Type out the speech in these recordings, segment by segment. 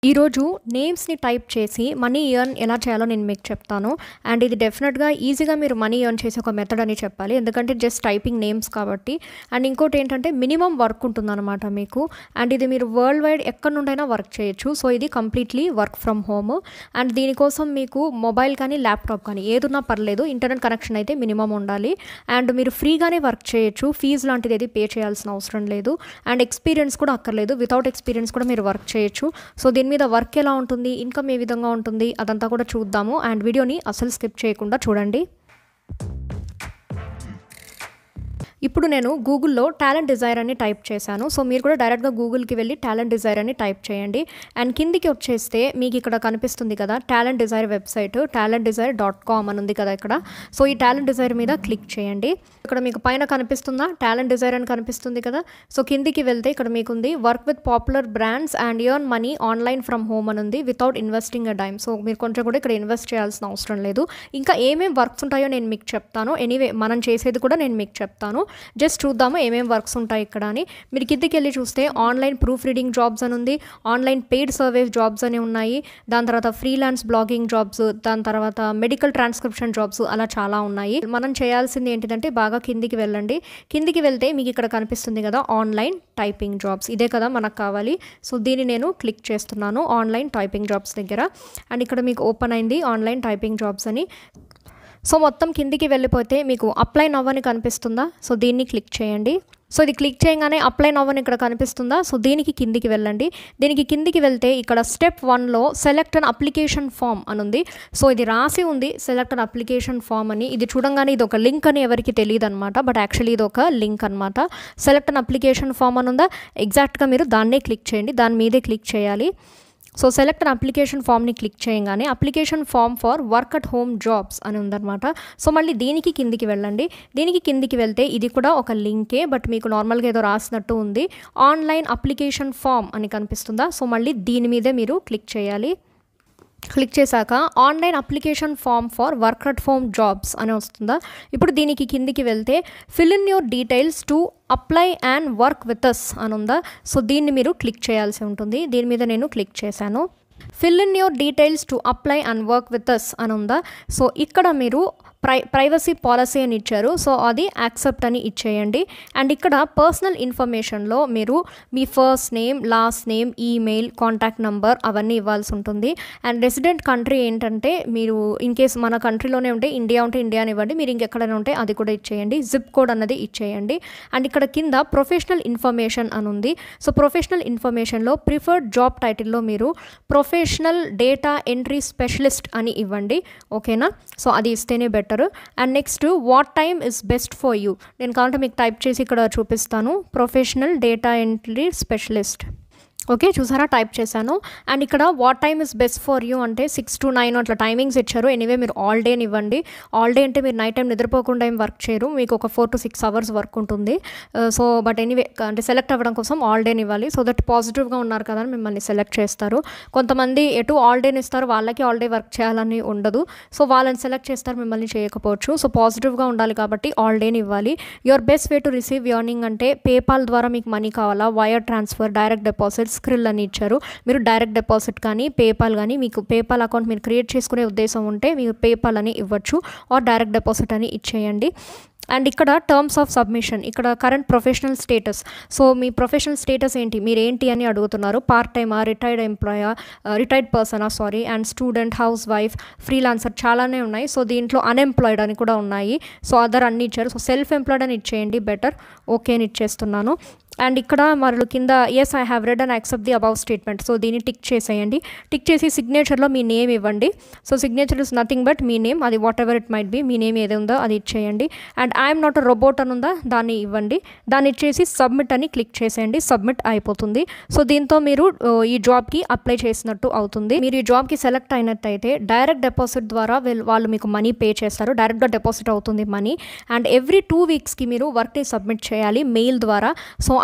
ఈరోజు నేమ్స్ని టైప్ చేసి మనీ ఎర్న్ ఎలా చేయాలో నేను మీకు చెప్తాను అండ్ ఇది డెఫినెట్గా ఈజీగా మీరు మనీ ఎర్న్ చేసే ఒక మెథడ్ అని చెప్పాలి ఎందుకంటే జస్ట్ టైపింగ్ నేమ్స్ కాబట్టి అండ్ ఇంకోటి ఏంటంటే మినిమం వర్క్ ఉంటుందన్నమాట మీకు అండ్ ఇది మీరు వరల్డ్ వైడ్ ఎక్కడి నుండైనా వర్క్ చేయొచ్చు సో ఇది completely work from home and దీనికోసం మీకు మొబైల్ కానీ ల్యాప్టాప్ కానీ ఏదున్నా పర్లేదు ఇంటర్నెట్ కనెక్షన్ అయితే మినిమం ఉండాలి అండ్ మీరు ఫ్రీగానే వర్క్ చేయొచ్చు ఫీజు లాంటిది ఏది పే చేయాల్సిన అవసరం లేదు అండ్ ఎక్స్పీరియన్స్ కూడా అక్కర్లేదు వితౌట్ ఎక్స్పీరియన్స్ కూడా మీరు వర్క్ చేయొచ్చు సో దీని మీద వర్క్ ఎలా ఉంటుంది ఇన్కమ్ ఏ విధంగా ఉంటుంది అదంతా కూడా చూద్దాము అండ్ వీడియోని అసలు స్కిప్ చేయకుండా చూడండి ఇప్పుడు నేను గూగుల్లో టాలెంట్ డిజైర్ అని టైప్ చేశాను సో మీరు కూడా డైరెక్ట్గా గూగుల్కి వెళ్ళి టాలెంట్ డిజైర్ అని టైప్ చేయండి అండ్ కిందికి వచ్చేస్తే మీకు ఇక్కడ కనిపిస్తుంది కదా talent desire website talent desire dot com అని ఉంది కదా ఇక్కడ సో ఈ టాలెంట్ డిజైర్ మీద క్లిక్ చేయండి ఇక్కడ మీకు పైన కనిపిస్తుందా టాలెంట్ డిజైర్ అని కనిపిస్తుంది కదా సో కిందికి వెళ్తే ఇక్కడ మీకు ఉంది work with popular brands and earn money online from home అని ఉంది without investing a dime so మీరు కొంచెం కూడా ఇక్కడ ఇన్వెస్ట్ చేయాల్సిన అవసరం లేదు ఇంకా ఏమేమి వర్క్స్ ఉంటాయో నేను మీకు చెప్తాను ఎనీవే మనం చేసేది కూడా నేను మీకు చెప్తాను జస్ట్ చూద్దాము ఏమేమి వర్క్స్ ఉంటాయి ఇక్కడ అని మీరు కిందికి వెళ్ళి చూస్తే ఆన్లైన్ ప్రూఫ్ రీడింగ్ జాబ్స్ అని ఉంది ఆన్లైన్ పెయిడ్ సర్వీస్ జాబ్స్ అని ఉన్నాయి దాని తర్వాత ఫ్రీలాన్స్ బ్లాగింగ్ జాబ్స్ దాని తర్వాత మెడికల్ ట్రాన్స్క్రిప్షన్ జాబ్స్ అలా చాలా ఉన్నాయి మనం చేయాల్సింది ఏంటిదంటే బాగా కిందికి వెళ్ళండి కిందికి వెళ్తే మీకు ఇక్కడ కనిపిస్తుంది కదా ఆన్లైన్ టైపింగ్ జాబ్స్ ఇదే కదా మనకు కావాలి సో దీన్ని నేను క్లిక్ చేస్తున్నాను ఆన్లైన్ టైపింగ్ జాబ్స్ దగ్గర అండ్ ఇక్కడ మీకు ఓపెన్ అయింది ఆన్లైన్ టైపింగ్ జాబ్స్ అని సో మొత్తం కిందికి వెళ్ళిపోతే మీకు అప్లై నవ్ అని కనిపిస్తుందా సో దీన్ని క్లిక్ చేయండి సో ఇది క్లిక్ చేయగానే అప్లై నవ్ అని ఇక్కడ కనిపిస్తుందా సో దీనికి కిందికి వెళ్ళండి దీనికి కిందికి వెళ్తే ఇక్కడ స్టెప్ వన్లో సెలెక్ట్ అన్ అప్లికేషన్ ఫామ్ అని ఉంది సో ఇది రాసి ఉంది సెలెక్ట్ అన్ అప్లికేషన్ ఫామ్ అని ఇది చూడంగానే ఇది ఒక లింక్ అని ఎవరికి తెలియదు అనమాట బట్ యాక్చువల్లీ ఇది ఒక లింక్ అనమాట సెలెక్ట్ అన్ అప్లికేషన్ ఫామ్ అని ఉందా ఎగ్జాక్ట్గా మీరు దాన్నే క్లిక్ చేయండి దాని మీదే క్లిక్ చేయాలి సో సెలెక్ట్ అన్ అప్లికేషన్ ఫామ్ని క్లిక్ చేయగానే application form for work at home jobs అని ఉందన్నమాట సో మళ్ళీ దీనికి కిందికి వెళ్ళండి దీనికి కిందికి వెళ్తే ఇది కూడా ఒక లింకే బట్ మీకు నార్మల్గా ఏదో రాసినట్టు ఉంది ఆన్లైన్ అప్లికేషన్ ఫామ్ అని కనిపిస్తుందా సో మళ్ళీ దీని మీదే మీరు క్లిక్ చేయాలి క్లిక్ చేశాక online application form for work at home jobs అని వస్తుందా ఇప్పుడు దీనికి కిందికి వెళ్తే fill in your details to apply and work with us అని ఉందా సో దీన్ని మీరు క్లిక్ చేయాల్సి ఉంటుంది దీని మీద నేను క్లిక్ చేశాను fill in your details to apply and work with us అని ఉందా సో ఇక్కడ మీరు ప్రై ప్రైవసీ పాలసీ అని ఇచ్చారు సో అది యాక్సెప్ట్ అని ఇచ్చేయండి అండ్ ఇక్కడ పర్సనల్ ఇన్ఫర్మేషన్లో మీరు మీ first name last name email contact number అవన్నీ ఇవ్వాల్సి ఉంటుంది అండ్ రెసిడెంట్ కంట్రీ ఏంటంటే మీరు ఇన్ కేస్ మన కంట్రీలోనే ఉంటే ఇండియా ఉంటే ఇండియా అని ఇవ్వండి మీరు ఇంకెక్కడైనా ఉంటే అది కూడా ఇచ్చేయండి జిప్ కోడ్ అన్నది ఇచ్చేయండి అండ్ ఇక్కడ కింద ప్రొఫెషనల్ ఇన్ఫర్మేషన్ అని ఉంది సో ప్రొఫెషనల్ ఇన్ఫర్మేషన్లో ప్రిఫర్డ్ జాబ్ టైటిల్లో మీరు ప్రొఫెషనల్ డేటా ఎంట్రీ స్పెషలిస్ట్ అని ఇవ్వండి ఓకేనా సో అది ఇస్తేనే better and next what time is best for you నేను కావాలంటే మీకు టైప్ చేసి ఇక్కడ చూపిస్తాను professional data entry specialist okay చూసారా టైప్ చేశాను అండ్ ఇక్కడ what time is best for you అంటే సిక్స్ టు నైన్ అట్లా టైమింగ్స్ ఇచ్చారు ఎనీవే మీరు ఆల్ డేని ఇవ్వండి ఆల్ డే అంటే మీరు నైట్ టైం నిద్రపోకుండా ఏం వర్క్ చేయరు మీకు ఒక four to six hours work ఉంటుంది సో బట్ ఎనీవే అంటే సెలెక్ట్ అవ్వడం కోసం ఆల్ డేని ఇవ్వాలి సో దట్ పాజిటివ్గా ఉన్నారు కదా అని మిమ్మల్ని సెలెక్ట్ చేస్తారు కొంతమంది ఎటు ఆల్ డేని ఇస్తారు వాళ్ళకి ఆల్ డే వర్క్ చేయాలని ఉండదు సో వాళ్ళని సెలెక్ట్ చేస్తారు మిమ్మల్ని చేయకపోవచ్చు సో పాజిటివ్గా ఉండాలి కాబట్టి ఆల్ డేని ఇవ్వాలి your best way to receive earning అంటే పేపాల్ ద్వారా మీకు మనీ కావాలా wire transfer direct deposit Skrill అని ఇచ్చారు మీరు డైరెక్ట్ డిపాజిట్ కానీ పేపాల్ కానీ మీకు పేపాల్ అకౌంట్ మీరు క్రియేట్ చేసుకునే ఉద్దేశం ఉంటే మీరు పేపాల్ అని ఇవ్వచ్చు ఆర్ డైరెక్ట్ డిపాజిట్ అని ఇచ్చేయండి అండ్ ఇక్కడ టర్మ్స్ ఆఫ్ సబ్మిషన్ ఇక్కడ కరెంట్ ప్రొఫెషనల్ స్టేటస్ సో మీ ప్రొఫెషనల్ స్టేటస్ ఏంటి మీరు ఏంటి అని అడుగుతున్నారు పార్ట్ టైమా రిటైర్డ్ ఎంప్లాయా రిటైర్డ్ పర్సనా sorry and student housewife freelancer చాలానే ఉన్నాయి సో దీంట్లో అన్ఎంప్లాయిడ్ అని కూడా ఉన్నాయి సో అదర్ అన్ని ఇచ్చారు సో సెల్ఫ్ ఎంప్లాయిడ్ అని ఇచ్చేయండి బెటర్ ఓకే అని ఇచ్చేస్తున్నాను అండ్ ఇక్కడ మరలు కింద yes I have read and accept the above statement so దీన్ని టిక్ చేసేయండి టిక్ చేసి సిగ్నేచర్లో మీ నేమ్ ఇవ్వండి so signature is nothing but మీ నేమ్ అది whatever it might be మీ నేమ్ ఏది ఉందో అది ఇచ్చేయండి అండ్ ఐఎమ్ నాట్ రోబోట్ అని ఉందా దాన్ని ఇవ్వండి దాన్ని ఇచ్చేసి సబ్మిట్ అని క్లిక్ చేసేయండి సబ్మిట్ అయిపోతుంది సో దీంతో మీరు ఈ జాబ్కి అప్లై చేసినట్టు అవుతుంది మీరు ఈ జాబ్కి సెలెక్ట్ అయినట్టయితే డైరెక్ట్ డిపాజిట్ ద్వారా వాళ్ళు మీకు మనీ పే చేస్తారు డైరెక్ట్గా డిపాజిట్ అవుతుంది మనీ అండ్ ఎవ్రీ టూ వీక్స్కి మీరు వర్క్ని సబ్మిట్ చేయాలి మెయిల్ ద్వారా సో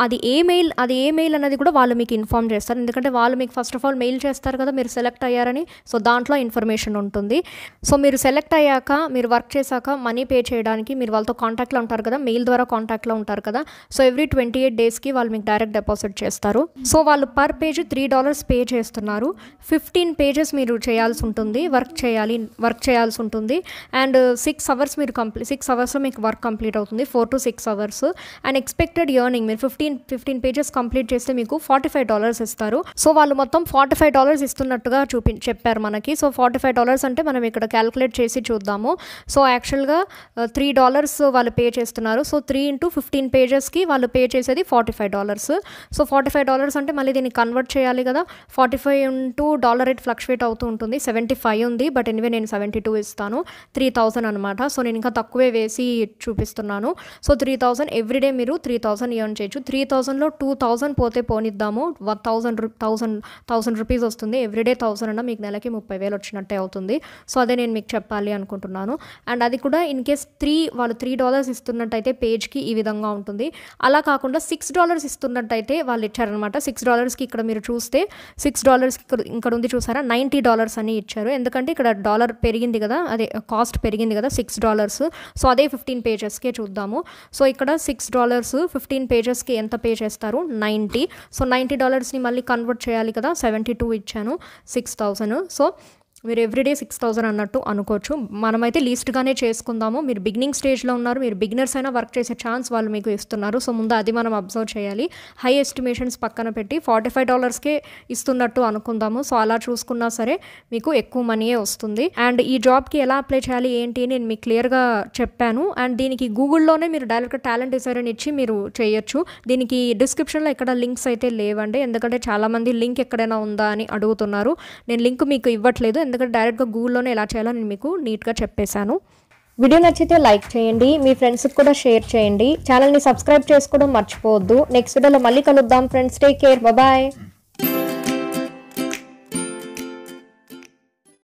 అది ఏ మెయిల్ అది ఏ మెయిల్ అనేది కూడా వాళ్ళు మీకు ఇన్ఫామ్ చేస్తారు ఎందుకంటే వాళ్ళు మీకు ఫస్ట్ ఆఫ్ ఆల్ మెయిల్ చేస్తారు కదా మీరు సెలెక్ట్ అయ్యారని సో దాంట్లో ఇన్ఫర్మేషన్ ఉంటుంది సో మీరు సెలెక్ట్ అయ్యాక మీరు వర్క్ చేశాక మనీ పే చేయడానికి మీరు వాళ్ళతో కాంటాక్ట్లో ఉంటారు కదా మెయిల్ ద్వారా కాంటాక్ట్లో ఉంటారు కదా సో ఎవ్రీ ట్వంటీ ఎయిట్ డేస్కి వాళ్ళు మీకు డైరెక్ట్ డిపాజిట్ చేస్తారు సో వాళ్ళు per page three dollars pay చేస్తున్నారు ఫిఫ్టీన్ పేజెస్ మీరు చేయాల్సి ఉంటుంది వర్క్ చేయాలి వర్క్ చేయాల్సి ఉంటుంది అండ్ సిక్స్ అవర్స్ మీరు కంప్లీట్ సిక్స్ అవర్స్లో మీకు వర్క్ కంప్లీట్ అవుతుంది four to six hours and expected earning మీరు ఫిఫ్టీన్ ఫిఫ్టీన్ పేజెస్ కంప్లీట్ చేస్తే మీకు ఫార్టీ ఫైవ్ డాలర్స్ ఇస్తారు సో వాళ్ళు మొత్తం ఫార్టీ ఫైవ్ డాలర్స్ ఇస్తున్నట్టుగా చూపి చెప్పారు మనకి సో ఫార్టీ ఫైవ్ డాలర్స్ అంటే మనం ఇక్కడ క్యాలిక్యులేట్ చేసి చూద్దాము సో యాక్చువల్గా త్రీ డాలర్స్ వాళ్ళు పే చేస్తున్నారు సో త్రీ ఇంటూ ఫిఫ్టీన్ పేజెస్కి వాళ్ళు పే చేసేది forty five dollars so forty five dollars అంటే మళ్ళీ దీన్ని కన్వర్ట్ చేయాలి కదా forty five into dollar rate fluctuate అవుతూ ఉంటుంది సెవెంటీ ఫైవ్ ఉంది బట్ ఎనివే నేను సెవెంటీ టూ ఇస్తాను త్రీ థౌసండ్ అనమాట సో నేను ఇంకా తక్కువే వేసి చూపిస్తున్నాను సో త్రీ థౌసండ్ ఎవ్రీడే మీరు త్రీ థౌసండ్ ఎర్న్ చేయొచ్చు త్రీ థౌసండ్లో టూ థౌసండ్ పోతే పోనిద్దాము వన్ థౌసండ్ రూ థౌసండ్ థౌసండ్ రూపీస్ వస్తుంది ఎవ్రీడే థౌసండ్ అన్న మీకు నెలకి ముప్పై వేలు వచ్చినట్టే అవుతుంది సో అదే నేను మీకు చెప్పాలి అనుకుంటున్నాను అండ్ అది కూడా ఇన్ కేస్ త్రీ వాళ్ళు త్రీ డాలర్స్ ఇస్తున్నట్టయితే పేజ్కి ఈ విధంగా ఉంటుంది అలా కాకుండా సిక్స్ డాలర్స్ ఇస్తున్నట్టయితే వాళ్ళు ఇచ్చారనమాట సిక్స్ డాలర్స్కి ఇక్కడ మీరు చూస్తే సిక్స్ డాలర్స్కి ఇక్కడ ఇక్కడ ఉంది చూసారా నైంటీ డాలర్స్ అని ఇచ్చారు ఎందుకంటే ఇక్కడ డాలర్ పెరిగింది కదా అదే కాస్ట్ పెరిగింది కదా సిక్స్ డాలర్స్ సో అదే ఫిఫ్టీన్ పేజెస్కే చూద్దాము సో ఇక్కడ సిక్స్ డాలర్స్ ఫిఫ్టీన్ పేజెస్కి ఎంత పే చేస్తారు నైంటీ సో నైంటీ డాలర్స్ని మళ్ళీ కన్వర్ట్ చేయాలి కదా సెవెంటీ టూ ఇచ్చాను సిక్స్ థౌసండ్ సో మీరు ఎవ్రీడే సిక్స్ థౌసండ్ అన్నట్టు అనుకోవచ్చు మనమైతే లీస్ట్గానే చేసుకుందాము మీరు బిగినింగ్ స్టేజ్లో ఉన్నారు మీరు బిగినర్స్ అయినా వర్క్ చేసే ఛాన్స్ వాళ్ళు మీకు ఇస్తున్నారు సో ముందు అది మనం అబ్జర్వ్ చేయాలి హై ఎస్టిమేషన్స్ పక్కన పెట్టి ఫార్టీ ఫైవ్ డాలర్స్కే ఇస్తున్నట్టు అనుకుందాము సో అలా చూసుకున్నా సరే మీకు ఎక్కువ మనీయే వస్తుంది అండ్ ఈ జాబ్కి ఎలా అప్లై చేయాలి ఏంటి నేను మీకు క్లియర్గా చెప్పాను అండ్ దీనికి గూగుల్లోనే మీరు డైరెక్ట్గా టాలెంట్ డిజైర్ అని ఇచ్చి మీరు చేయొచ్చు దీనికి డిస్క్రిప్షన్లో ఎక్కడ లింక్స్ అయితే లేవండి ఎందుకంటే చాలామంది లింక్ ఎక్కడైనా ఉందా అని అడుగుతున్నారు నేను లింక్ మీకు ఇవ్వట్లేదు ఎందుకంటే డైరెక్ట్గా గూగుల్లోనే ఎలా చేయాలో నేను మీకు నీట్గా చెప్పేశాను వీడియో నచ్చితే లైక్ చేయండి మీ ఫ్రెండ్స్కి కూడా షేర్ చేయండి ఛానల్ని సబ్స్క్రైబ్ చేసుకోవడం మర్చిపోవద్దు నెక్స్ట్ వీడియోలో మళ్ళీ కలుద్దాం ఫ్రెండ్స్ టేక్ కేర్ బాయ్